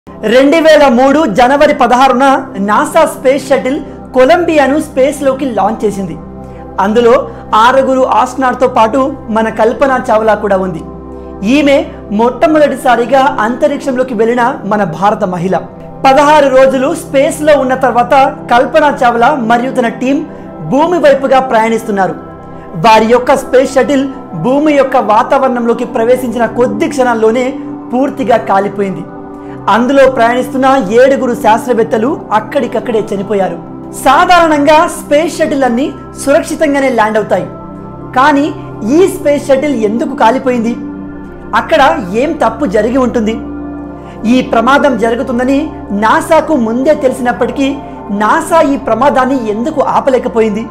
రెండు వేల మూడు జనవరి పదహారున నాసా స్పేస్ షటిల్ కొలంబియాను స్పేస్లోకి లాంచ్ చేసింది అందులో ఆరుగురు ఆస్ట్రనాట్తో పాటు మన కల్పన చావ్లా కూడా ఉంది ఈమె మొట్టమొదటిసారిగా అంతరిక్షంలోకి వెళ్ళిన మన భారత మహిళ పదహారు రోజులు స్పేస్లో ఉన్న తర్వాత కల్పన చావ్లా మరియు తన టీం భూమి వైపుగా ప్రయాణిస్తున్నారు వారి యొక్క స్పేస్ షటిల్ భూమి యొక్క వాతావరణంలోకి ప్రవేశించిన కొద్ది క్షణాల్లోనే పూర్తిగా కాలిపోయింది అందులో ప్రయాణిస్తున్న ఏడుగురు శాస్త్రవేత్తలు అక్కడికక్కడే చనిపోయారు సాధారణంగా స్పేస్ షటిల్ అన్ని సురక్షితంగానే ల్యాండ్ అవుతాయి కానీ ఈ స్పేస్ షటిల్ ఎందుకు కాలిపోయింది అక్కడ ఏం తప్పు జరిగి ఉంటుంది ఈ ప్రమాదం జరుగుతుందని నాసాకు ముందే తెలిసినప్పటికీ నాసా ఈ ప్రమాదాన్ని ఎందుకు ఆపలేకపోయింది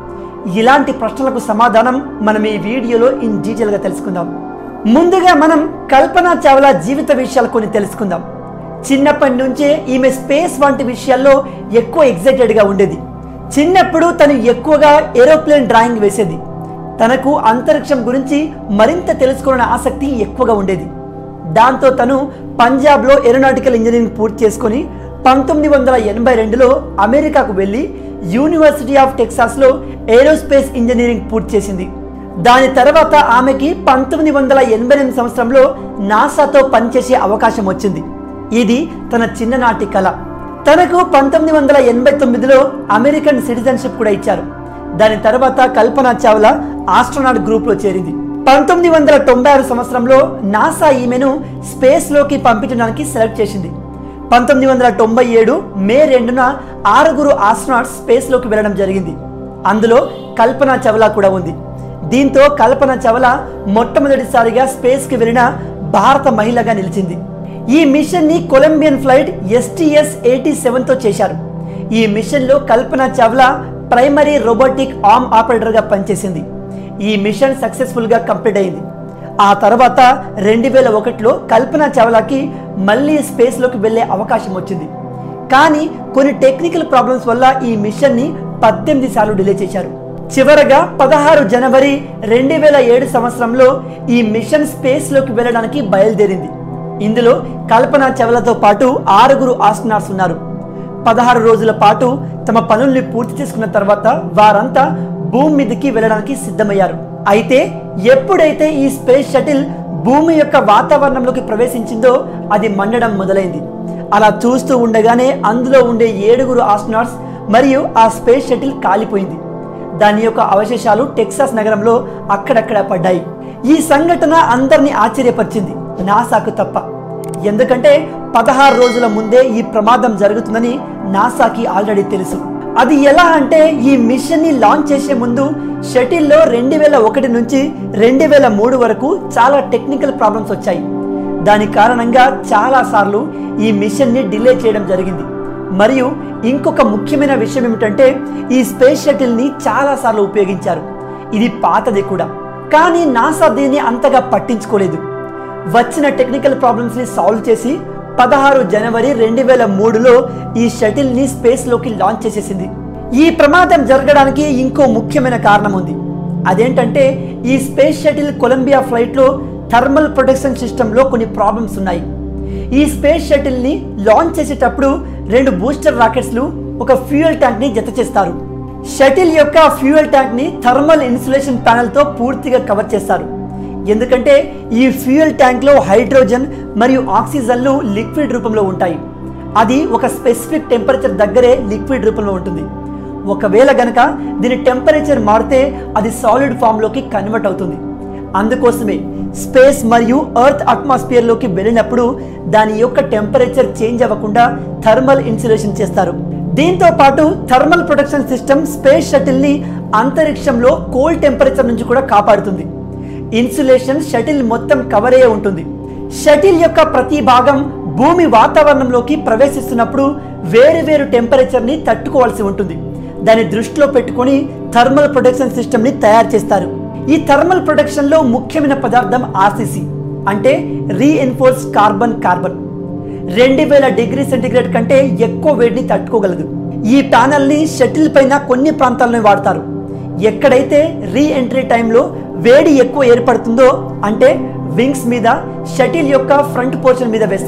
ఇలాంటి ప్రశ్నలకు సమాధానం మనం ఈ వీడియోలో ఇన్ డీటెయిల్గా తెలుసుకుందాం ముందుగా మనం కల్పన చావ్లా జీవిత విషయాలు కొన్ని తెలుసుకుందాం చిన్నప్పటి నుంచే ఈమె స్పేస్ వంటి విషయాల్లో ఎక్కువ ఎగ్జైటెడ్గా ఉండేది చిన్నప్పుడు తను ఎక్కువగా ఏరోప్లేన్ డ్రాయింగ్ వేసేది తనకు అంతరిక్షం గురించి మరింత తెలుసుకోవాలనే ఆసక్తి ఎక్కువగా ఉండేది దాంతో తను పంజాబ్లో ఏరోనాటికల్ ఇంజనీరింగ్ పూర్తి చేసుకొని పంతొమ్మిది వందల ఎనభై రెండులో అమెరికాకు వెళ్ళి యూనివర్సిటీ ఆఫ్ టెక్సాస్లో ఏరోస్పేస్ ఇంజనీరింగ్ పూర్తి చేసింది దాని తర్వాత ఆమెకి పంతొమ్మిది వందల ఎనభై ఎనిమిది సంవత్సరంలో నాసాతో పనిచేసే అవకాశం వచ్చింది ఇది తన చిన్ననాటి కళ తనకు పంతొమ్మిది వందల ఎనభై తొమ్మిదిలో అమెరికన్ సిటిజన్షిప్ కూడా ఇచ్చారు దాని తర్వాత కల్పన చావ్లా ఆస్ట్రోనాట్ గ్రూప్లో చేరింది పంతొమ్మిది వందల తొంభై ఆరు సంవత్సరంలో నాసా ఈమెను స్పేస్లోకి పంపించడానికి సెలెక్ట్ చేసింది పంతొమ్మిది వందల తొంభై ఏడు మే రెండున ఆరుగురు ఆస్ట్రోనాట్స్ స్పేస్లోకి వెళ్ళడం జరిగింది అందులో కల్పన చవలా కూడా ఉంది దీంతో కల్పన చవలా మొట్టమొదటిసారిగా స్పేస్కి వెళ్ళిన భారత మహిళగా నిలిచింది ఈ మిషన్ని కొలంబియన్ ఫ్లైట్ ఎస్టీఎస్ ఎయిటీ సెవెన్తో చేశారు ఈ మిషన్లో Kalpana Chawla primary robotic arm ఆపరేటర్గా పనిచేసింది ఈ మిషన్ సక్సెస్ఫుల్గా కంప్లీట్ అయింది ఆ తర్వాత రెండు వేల ఒకటిలో కల్పన చావ్లాకి మళ్ళీ స్పేస్లోకి వెళ్ళే అవకాశం వచ్చింది కానీ కొన్ని టెక్నికల్ ప్రాబ్లమ్స్ వల్ల ఈ మిషన్ని పద్దెనిమిది సార్లు డిలే చేశారు చివరగా పదహారు జనవరి రెండు వేల ఏడు సంవత్సరంలో ఈ మిషన్ స్పేస్లోకి వెళ్ళడానికి బయలుదేరింది ఇందులో కల్పన చవలతో పాటు ఆరుగురు ఆస్ట్రనాట్స్ ఉన్నారు పదహారు రోజుల పాటు తమ పనుల్ని పూర్తి చేసుకున్న తర్వాత వారంతా భూమి మీదకి వెళ్ళడానికి సిద్ధమయ్యారు అయితే ఎప్పుడైతే ఈ స్పేస్ షటిల్ భూమి యొక్క వాతావరణంలోకి ప్రవేశించిందో అది మండడం మొదలైంది అలా చూస్తూ ఉండగానే అందులో ఉండే ఏడుగురు ఆస్ట్రనాట్స్ మరియు ఆ స్పేస్ షటిల్ కాలిపోయింది దాని యొక్క అవశేషాలు టెక్సాస్ నగరంలో అక్కడక్కడ పడ్డాయి ఈ సంఘటన అందరినీ ఆశ్చర్యపరిచింది నాసాకు తప్ప ఎందుకంటే పదహారు రోజుల ముందే ఈ ప్రమాదం జరుగుతుందని నాసాకి ఆల్రెడీ తెలుసు అది ఎలా అంటే ఈ మిషన్ ని లాంచ్ చేసే ముందు షటిల్లో రెండు వేల ఒకటి నుంచి రెండు వేల మూడు వరకు చాలా టెక్నికల్ ప్రాబ్లమ్స్ వచ్చాయి దాని కారణంగా చాలా సార్లు ఈ మిషన్ ని డిలే చేయడం జరిగింది మరియు ఇంకొక ముఖ్యమైన విషయం ఏమిటంటే ఈ స్పేస్ షటిల్ ని చాలా సార్లు ఉపయోగించారు ఇది పాతది కూడా కానీ నాసా దీన్ని అంతగా పట్టించుకోలేదు వచ్చిన టెక్నికల్ ప్రాబ్లమ్స్ ని సాల్వ్ చేసి పదహారు జనవరి రెండు వేల మూడులో ఈ షటిల్ ని స్పేస్ లోకి లాంచ్ చేసేసింది ఈ ప్రమాదం జరగడానికి ఇంకో ముఖ్యమైన కారణం ఉంది అదేంటంటే ఈ స్పేస్ షటిల్ కొలంబియా ఫ్లైట్ లో థర్మల్ ప్రొటెక్షన్ సిస్టమ్ లో కొన్ని ప్రాబ్లమ్స్ ఉన్నాయి ఈ స్పేస్ షటిల్ ని లాంచ్ చేసేటప్పుడు రెండు బూస్టర్ రాకెట్స్లు ఒక ఫ్యూయల్ ట్యాంక్ ని జత చేస్తారు షటిల్ యొక్క ఫ్యూయల్ ట్యాంక్ ని థర్మల్ ఇన్సులేషన్ ప్యానెల్ తో పూర్తిగా కవర్ చేస్తారు ఎందుకంటే ఈ ఫ్యూయల్ ట్యాంక్లో హైడ్రోజన్ మరియు ఆక్సిజన్లు లిక్విడ్ రూపంలో ఉంటాయి అది ఒక స్పెసిఫిక్ టెంపరేచర్ దగ్గరే లిక్విడ్ రూపంలో ఉంటుంది ఒకవేళ గనక దీని టెంపరేచర్ మారితే అది సాలిడ్ ఫామ్లోకి కన్వర్ట్ అవుతుంది అందుకోసమే స్పేస్ మరియు ఎర్త్ అట్మాస్ఫియర్లోకి వెళ్ళినప్పుడు దాని యొక్క టెంపరేచర్ చేంజ్ అవ్వకుండా థర్మల్ ఇన్సులేషన్ చేస్తారు దీంతో పాటు థర్మల్ ప్రొటెక్షన్ సిస్టమ్ స్పేస్ షటిల్ని అంతరిక్షంలో కోల్డ్ టెంపరేచర్ నుంచి కూడా కాపాడుతుంది ఇన్సులేషన్ షటిల్ మొత్తం కవర్ అయ్యే ఉంటుంది షటిల్ యొక్క ప్రతి భాగం భూమి వాతావరణంలోకి ప్రవేశిస్తున్నప్పుడు వేరు వేరు టెంపరేచర్ని తట్టుకోవాల్సి ఉంటుంది దాన్ని దృష్టిలో పెట్టుకొని థర్మల్ ప్రొటెక్షన్ సిస్టమ్ని తయారు చేస్తారు ఈ థర్మల్ ప్రొటెక్షన్లో ముఖ్యమైన పదార్థం ఆర్సిసి అంటే రీఎన్ఫోర్స్ కార్బన్ కార్బన్ రెండు వేల డిగ్రీ సెంటిగ్రేడ్ కంటే ఎక్కువ వేడిని తట్టుకోగలదు ఈ ప్యానల్ని షటిల్ పైన కొన్ని ప్రాంతాలను వాడతారు ఎక్కడైతే రీ ఎంట్రీ టైంలో వేడి ఎక్కువ ఏర్పడుతుందో అంటే వింగ్స్ మీద షటిల్ యొక్క ఫ్రంట్ పోర్షన్ మీద వేస్తారు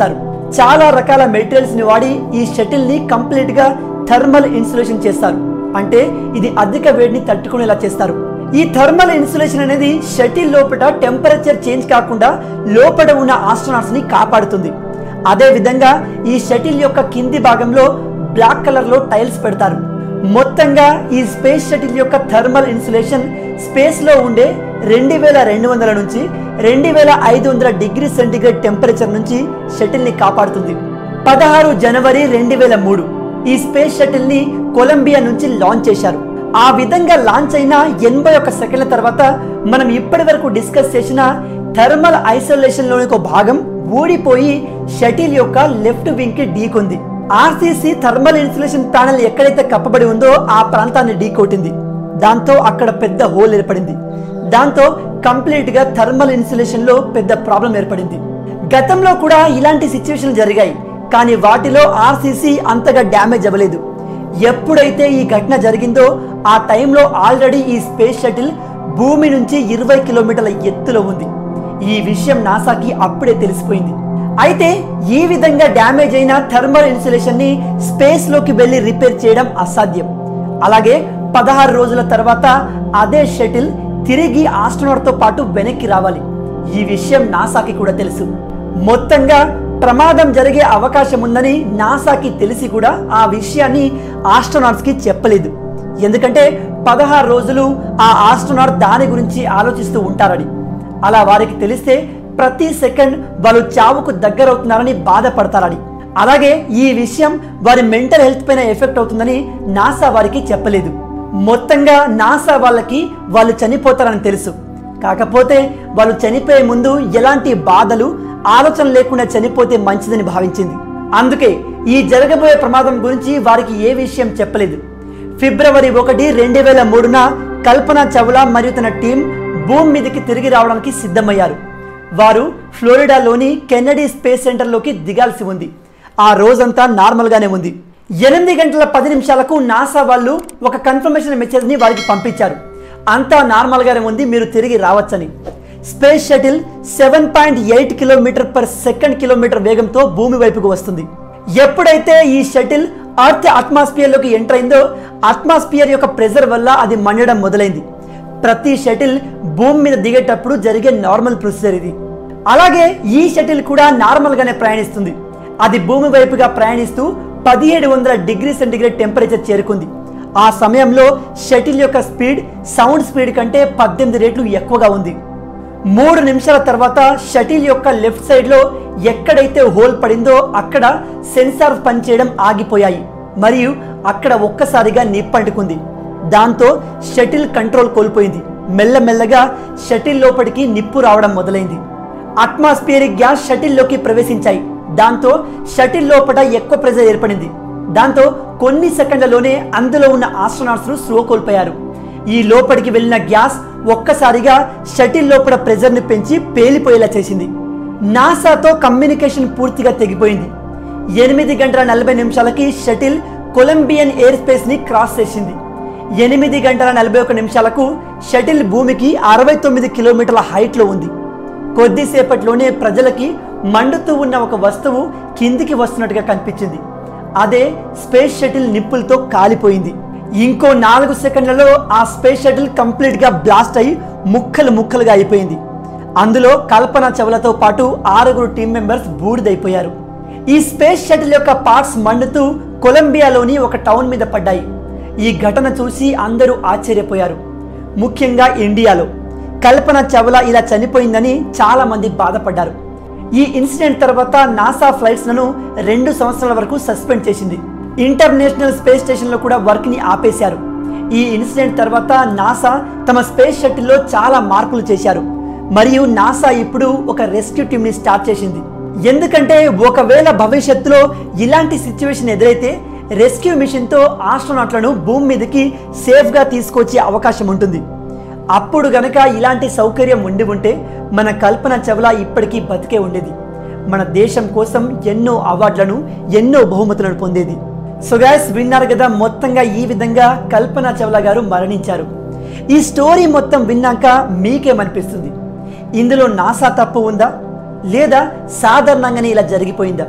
చాలా రకాల మెటీరియల్స్ ని వాడి ఈ షటిల్ ని కంప్లీట్ గా థర్మల్ ఇన్సులేషన్ చేస్తారు అంటే ఇది అధిక వేడిని తట్టుకునేలా చేస్తారు ఈ థర్మల్ ఇన్సులేషన్ అనేది షటిల్ లోపల టెంపరేచర్ చేంజ్ కాకుండా లోపల ఉన్న ఆస్ట్రోనాట్స్ ని కాపాడుతుంది అదే విధంగా ఈ షటిల్ యొక్క కింది భాగంలో బ్లాక్ కలర్ లో టైల్స్ పెడతారు మొత్తంగా ఈ స్పేస్ షటిల్ యొక్క థర్మల్ ఇన్సులేషన్ స్పేస్ లో ఉండే రెండు వేల రెండు వందల నుంచి రెండు వేల ఐదు వందల డిగ్రీ సెంటిగ్రేడ్ టెంపరేచర్ నుంచి షటిల్ ని కాపాడుతుంది పదహారు జనవరి రెండు వేల మూడు ఈ స్పేస్ షటిల్ ని కొలంబియా నుంచి లాంచ్ చేశారు ఆ విధంగా లాంచ్ అయిన ఎనభై ఒక్క సెకండ్ల తర్వాత మనం ఇప్పటి వరకు డిస్కస్ చేసిన థర్మల్ ఐసోలేషన్ లోని ఒక భాగం ఊడిపోయి షటిల్ యొక్క లెఫ్ట్ వింగ్ కి ఢీకొంది ఆర్సీసీ థర్మల్ ఇన్సులేషన్ ప్యానెల్ ఎక్కడైతే కప్పబడి ఉందో ఆ ప్రాంతాన్ని ఢీకొట్టింది దాంతో అక్కడ పెద్ద హోల్ ఏర్పడింది దాంతో కంప్లీట్ గా థర్మల్ ఇన్సులేషన్ లో పెద్ద ప్రాబ్లం ఏర్పడింది గతంలో కూడా ఇలాంటి సిచ్యువేషన్ జరిగాయి కానీ వాటిలో ఆర్సీసీ అంతగా డ్యామేజ్ అవ్వలేదు ఎప్పుడైతే ఈ ఘటన జరిగిందో ఆ టైంలో ఆల్రెడీ ఈ స్పేస్ షటిల్ భూమి నుంచి ఇరవై కిలోమీటర్ల ఎత్తులో ఉంది ఈ విషయం నాసాకి అప్పుడే తెలిసిపోయింది అయితే ఈ విధంగా డ్యామేజ్ అయిన థర్మల్ ఇన్సులేషన్ ని స్పేస్ లోకి వెళ్లి రిపేర్ చేయడం అసాధ్యం అలాగే పదహారు రోజుల తర్వాత అదే షటిల్ తిరిగి ఆస్ట్రోనాట్ తో పాటు వెనక్కి రావాలి ఈ విషయం నాసాకి కూడా తెలుసు మొత్తంగా ప్రమాదం జరిగే అవకాశం ఉందని నాసాకి తెలిసి కూడా ఆ విషయాన్ని ఆస్ట్రోనాట్స్ కి చెప్పలేదు ఎందుకంటే పదహారు రోజులు ఆ ఆస్ట్రోనాట్ దాని గురించి ఆలోచిస్తూ ఉంటారని అలా వారికి తెలిస్తే ప్రతి సెకండ్ వాళ్ళు చావుకు దగ్గరవుతున్నారని బాధపడతారని అలాగే ఈ విషయం వారి మెంటల్ హెల్త్ పైన ఎఫెక్ట్ అవుతుందని నాసా వారికి చెప్పలేదు మొత్తంగా నాసా వాళ్ళకి వాళ్ళు చనిపోతారని తెలుసు కాకపోతే వాళ్ళు చనిపోయే ముందు ఎలాంటి బాధలు ఆలోచన లేకుండా చనిపోతే మంచిదని భావించింది అందుకే ఈ జరగబోయే ప్రమాదం గురించి వారికి ఏ విషయం చెప్పలేదు ఫిబ్రవరి ఒకటి రెండు వేల మూడున కల్పన చవ్లా మరియు తన టీం భూమి మీదకి తిరిగి రావడానికి సిద్ధమయ్యారు వారు ఫ్లోరిడాలోని కెన్నడీ స్పేస్ సెంటర్లోకి దిగాల్సి ఉంది ఆ రోజంతా నార్మల్గానే ఉంది ఎనిమిది గంటల పది నిమిషాలకు నాసా వాళ్ళు ఒక కన్ఫర్మేషన్ మెసేజ్ని వారికి పంపించారు అంతా నార్మల్గానే ఉంది మీరు తిరిగి రావచ్చని space shuttle seven point eight kilometer per second kilometer వేగంతో భూమి వైపుకు వస్తుంది ఎప్పుడైతే ఈ షటిల్ అర్త్ అట్మాస్ఫియర్లోకి ఎంటర్ అయిందో అట్మాస్ఫియర్ యొక్క ప్రెజర్ వల్ల అది మండడం మొదలైంది ప్రతి షటిల్ భూమి మీద దిగేటప్పుడు జరిగే నార్మల్ ప్రొసీజర్ ఇది అలాగే ఈ షటిల్ కూడా నార్మల్ గానే ప్రయాణిస్తుంది అది భూమి వైపుగా ప్రయాణిస్తూ పదిహేడు వందల డిగ్రీ సెంటిగ్రేడ్ టెంపరేచర్ చేరుకుంది ఆ సమయంలో షటిల్ యొక్క స్పీడ్ సౌండ్ స్పీడ్ కంటే పద్దెనిమిది రెట్లు ఎక్కువగా ఉంది మూడు నిమిషాల తర్వాత షటిల్ యొక్క లెఫ్ట్ సైడ్ లో ఎక్కడైతే హోల్ పడిందో అక్కడ సెన్సార్ పనిచేయడం ఆగిపోయాయి మరియు అక్కడ ఒక్కసారిగా నిప్పంటుకుంది దాంతో షటిల్ కంట్రోల్ కోల్పోయింది మెల్లమెల్లగా షటిల్ లోపలికి నిప్పు రావడం మొదలైంది అట్మాస్ఫియరిక్ గ్యాస్ షటిల్లోకి ప్రవేశించాయి దాంతో షటిల్ లోపల ఎక్కువ ప్రెజర్ ఏర్పడింది దాంతో కొన్ని సెకండ్లలోనే అందులో ఉన్న ఆస్ట్రోనాట్స్ స్లో కోల్పోయారు ఈ లోపలికి వెళ్ళిన గ్యాస్ ఒక్కసారిగా షటిల్ లోపల ప్రెజర్ని పెంచి పేలిపోయేలా చేసింది నాసాతో కమ్యూనికేషన్ పూర్తిగా తెగిపోయింది ఎనిమిది గంటల నలభై నిమిషాలకి షటిల్ కొలంబియన్ ఎయిర్ స్పేస్ ని క్రాస్ చేసింది ఎనిమిది గంటల నలభై ఒక నిమిషాలకు షటిల్ భూమికి అరవై తొమ్మిది కిలోమీటర్ల హైట్లో ఉంది కొద్దిసేపట్లోనే ప్రజలకి మండుతూ ఉన్న ఒక వస్తువు కిందికి వస్తున్నట్టుగా కనిపించింది అదే స్పేస్ షటిల్ నిప్పులతో కాలిపోయింది ఇంకో నాలుగు సెకండ్లలో ఆ స్పేస్ షటిల్ కంప్లీట్ గా బ్లాస్ట్ అయి ముక్కలు ముక్కలుగా అయిపోయింది అందులో కల్పన చవలతో పాటు ఆరుగురు టీం మెంబర్స్ బూడిదైపోయారు ఈ స్పేస్ షటిల్ యొక్క పార్ట్స్ మండుతూ కొలంబియాలోని ఒక టౌన్ మీద పడ్డాయి ఈ ఘటన చూసి అందరూ ఆశ్చర్యపోయారు ముఖ్యంగా ఇండియాలో కల్పన చవల ఇలా చనిపోయిందని చాలా మంది బాధపడ్డారు ఈ ఇన్సిడెంట్ తర్వాత నాసా ఫ్లైట్స్ లను రెండు సంవత్సరాల వరకు సస్పెండ్ చేసింది ఇంటర్నేషనల్ స్పేస్ స్టేషన్ లో కూడా వర్క్ ని ఆపేశారు ఈ ఇన్సిడెంట్ తర్వాత నాసా తమ స్పేస్ షటిల్ లో చాలా మార్పులు చేశారు మరియు నాసా ఇప్పుడు ఒక రెస్క్యూ టీమ్ ని స్టార్ట్ చేసింది ఎందుకంటే ఒకవేళ భవిష్యత్తులో ఇలాంటి సిచ్యువేషన్ ఎదురైతే రెస్క్యూ మిషన్ తో ఆస్ట్రోనాట్లను భూమి మీదకి సేఫ్ గా తీసుకొచ్చే అవకాశం ఉంటుంది అప్పుడు గనక ఇలాంటి సౌకర్యం ఉండి ఉంటే మన కల్పన చవల ఇప్పటికీ బతికే ఉండేది మన దేశం కోసం ఎన్నో అవార్డులను ఎన్నో బహుమతులను పొందేది సో గాయస్ విన్నారు కదా మొత్తంగా ఈ విధంగా కల్పన చవల గారు మరణించారు ఈ స్టోరీ మొత్తం విన్నాక మీకేమనిపిస్తుంది ఇందులో నాసా తప్పు ఉందా లేదా సాధారణంగానే ఇలా జరిగిపోయిందా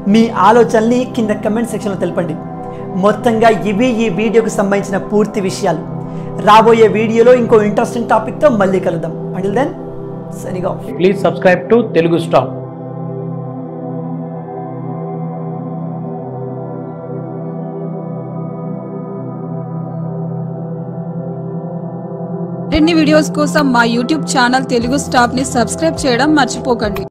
మీ ఆలోచనల్ని కింద కమెంట్ సెక్షన్లో తెలపండి మొత్తంగా ఇవి ఈ వీడియోకి సంబంధించిన పూర్తి విషయాలు రాబోయే వీడియోలో ఇంకో ఇంట్రెస్టింగ్ టాపిక్తో మళ్ళీ కలుద్దాం అంటిల్ దెన్ సరిగా please subscribe to Telugu Stop మరిన్ని వీడియోస్ కోసం మా యూట్యూబ్ ఛానల్ తెలుగు స్టాప్ ని సబ్స్క్రైబ్ చేయడం మర్చిపోకండి